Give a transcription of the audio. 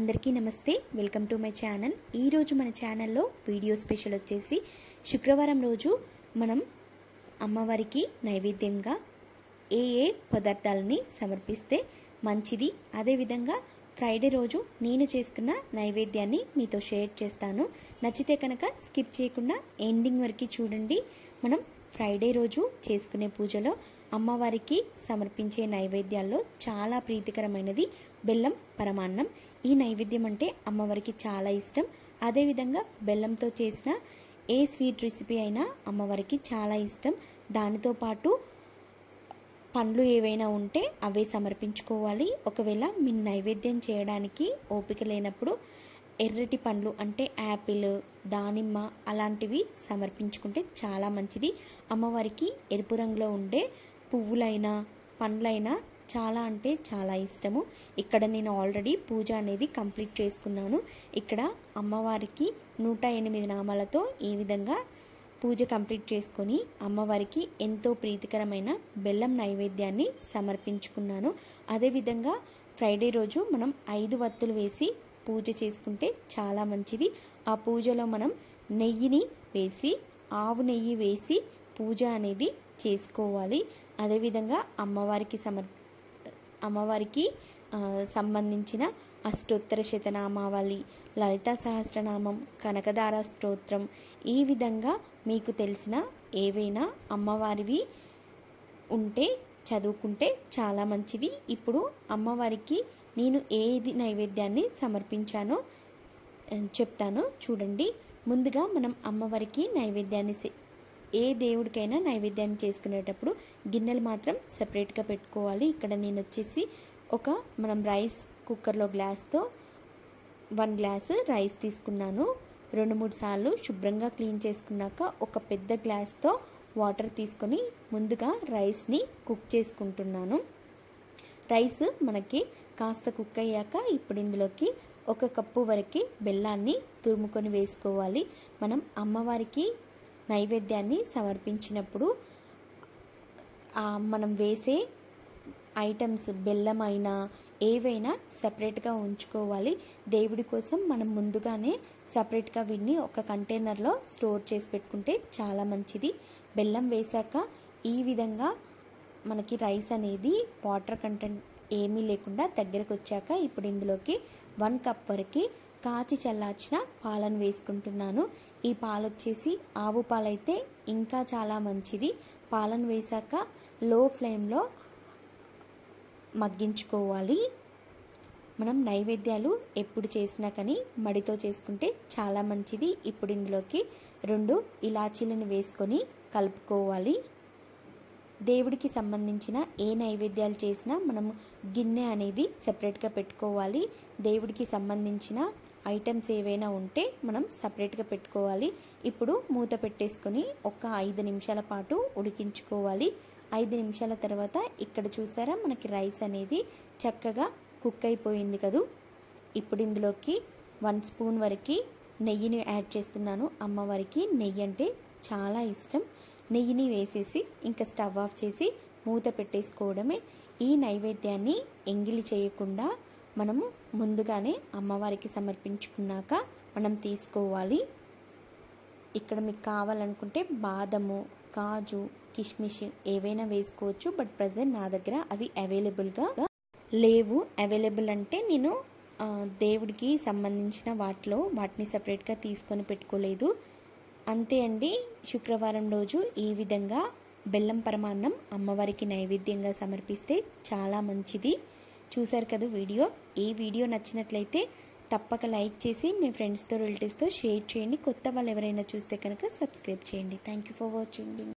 అందరికీ నమస్తే welcome to my channel ఈరోజు మన ఛానల్లో వీడియో స్పెషల్ వచ్చేసి శుక్రవారం రోజు మనం అమ్మవారికి నైవేద్యంగా ఏ ఏ పదార్థాలని సమర్పిస్తే మంచిది అదేవిధంగా ఫ్రైడే రోజు నేను చేసుకున్న నైవేద్యాన్ని మీతో షేర్ చేస్తాను నచ్చితే కనుక స్కిప్ చేయకుండా ఎండింగ్ వరకు చూడండి మనం ఫ్రైడే రోజు చేసుకునే పూజలో అమ్మవారికి సమర్పించే నైవేద్యాల్లో చాలా ప్రీతికరమైనది బెల్లం పరమాన్నం ఈ నైవేద్యం అంటే అమ్మవారికి చాలా ఇష్టం అదేవిధంగా బెల్లంతో చేసిన ఏ స్వీట్ రెసిపీ అయినా అమ్మవారికి చాలా ఇష్టం దానితో పాటు పండ్లు ఏవైనా ఉంటే అవే సమర్పించుకోవాలి ఒకవేళ మీ నైవేద్యం చేయడానికి ఓపిక లేనప్పుడు ఎర్రటి పండ్లు అంటే యాపిల్ దానిమ్మ అలాంటివి సమర్పించుకుంటే చాలా మంచిది అమ్మవారికి ఎరుపు రంగులో ఉండే పువ్వులైనా పండ్లైనా చాలా అంటే చాలా ఇష్టము ఇక్కడ నేను ఆల్రెడీ పూజ అనేది కంప్లీట్ చేసుకున్నాను ఇక్కడ అమ్మవారికి నూట ఎనిమిది నామాలతో ఈ విధంగా పూజ కంప్లీట్ చేసుకొని అమ్మవారికి ఎంతో ప్రీతికరమైన బెల్లం నైవేద్యాన్ని సమర్పించుకున్నాను అదేవిధంగా ఫ్రైడే రోజు మనం ఐదు వత్తులు వేసి పూజ చేసుకుంటే చాలా మంచిది ఆ పూజలో మనం నెయ్యిని వేసి ఆవు నెయ్యి వేసి పూజ అనేది చేసుకోవాలి అదేవిధంగా అమ్మవారికి సమర్ అమ్మవారికి సంబంధించిన అష్టోత్తర శతనామావళి లలిత సహస్రనామం కనకదార స్తోత్రం ఈ విధంగా మీకు తెలిసిన ఏవైనా అమ్మవారివి ఉంటే చదువుకుంటే చాలా మంచిది ఇప్పుడు అమ్మవారికి నేను ఏది నైవేద్యాన్ని సమర్పించానో చెప్తాను చూడండి ముందుగా మనం అమ్మవారికి నైవేద్యాన్ని ఏ దేవుడికైనా నైవేద్యాన్ని చేసుకునేటప్పుడు గిన్నెలు మాత్రం సపరేట్గా పెట్టుకోవాలి ఇక్కడ నేను వచ్చేసి ఒక మనం రైస్ కుక్కర్లో గ్లాస్తో వన్ గ్లాసు రైస్ తీసుకున్నాను రెండు మూడు సార్లు శుభ్రంగా క్లీన్ చేసుకున్నాక ఒక పెద్ద గ్లాస్తో వాటర్ తీసుకొని ముందుగా రైస్ని కుక్ చేసుకుంటున్నాను రైస్ మనకి కాస్త కుక్ అయ్యాక ఇప్పుడు ఇందులోకి ఒక కప్పు వరకు బెల్లాన్ని తురుముకొని వేసుకోవాలి మనం అమ్మవారికి నైవేద్యాన్ని సమర్పించినప్పుడు మనం వేసే ఐటమ్స్ బెల్లం అయినా ఏవైనా సపరేట్గా ఉంచుకోవాలి దేవుడి కోసం మనం ముందుగానే సపరేట్గా వీటిని ఒక కంటైనర్లో స్టోర్ చేసి పెట్టుకుంటే చాలా మంచిది బెల్లం వేశాక ఈ విధంగా మనకి రైస్ అనేది వాటర్ కంటెంట్ ఏమీ లేకుండా దగ్గరకు వచ్చాక ఇప్పుడు ఇందులోకి వన్ కప్ వరకు కాచి చల్లార్చిన పాలను వేసుకుంటున్నాను ఈ పాలు వచ్చేసి ఆవు పాలైతే ఇంకా చాలా మంచిది పాలను వేశాక లో ఫ్లేమ్లో మగ్గించుకోవాలి మనం నైవేద్యాలు ఎప్పుడు చేసినా కానీ మడితో చేసుకుంటే చాలా మంచిది ఇప్పుడు ఇందులోకి రెండు ఇలాచీలను వేసుకొని కలుపుకోవాలి దేవుడికి సంబంధించిన ఏ నైవేద్యాలు చేసినా మనం గిన్నె అనేది సపరేట్గా పెట్టుకోవాలి దేవుడికి సంబంధించిన ఐటమ్స్ ఏవైనా ఉంటే మనం సపరేట్గా పెట్టుకోవాలి ఇప్పుడు మూత పెట్టేసుకొని ఒక ఐదు నిమిషాల పాటు ఉడికించుకోవాలి ఐదు నిమిషాల తర్వాత ఇక్కడ చూసారా మనకి రైస్ అనేది చక్కగా కుక్ అయిపోయింది కదూ ఇప్పుడు ఇందులోకి వన్ స్పూన్ వరకు నెయ్యిని యాడ్ చేస్తున్నాను అమ్మవారికి నెయ్యి అంటే చాలా ఇష్టం నెయ్యిని వేసేసి ఇంకా స్టవ్ ఆఫ్ చేసి మూత పెట్టేసుకోవడమే ఈ నైవేద్యాన్ని ఎంగిలి చేయకుండా మనము ముందుగానే అమ్మవారికి సమర్పించుకున్నాక మనం తీసుకోవాలి ఇక్కడ మీకు కావాలనుకుంటే బాదము కాజు కిష్మిష్ ఏవైనా వేసుకోవచ్చు బట్ ప్రజెంట్ నా దగ్గర అవి అవైలబుల్గా లేవు అవైలబుల్ అంటే నేను దేవుడికి సంబంధించిన వాటిలో వాటిని సపరేట్గా తీసుకొని పెట్టుకోలేదు అంతే అండి శుక్రవారం రోజు ఈ విధంగా బెల్లం పరమాన్నం అమ్మవారికి నైవేద్యంగా సమర్పిస్తే చాలా మంచిది చూశారు కదా వీడియో ఈ వీడియో నచ్చినట్లయితే తప్పక లైక్ చేసి మీ ఫ్రెండ్స్తో రిలేటివ్స్తో షేర్ చేయండి కొత్త వాళ్ళు ఎవరైనా చూస్తే కనుక సబ్స్క్రైబ్ చేయండి థ్యాంక్ యూ ఫర్ వాచింగ్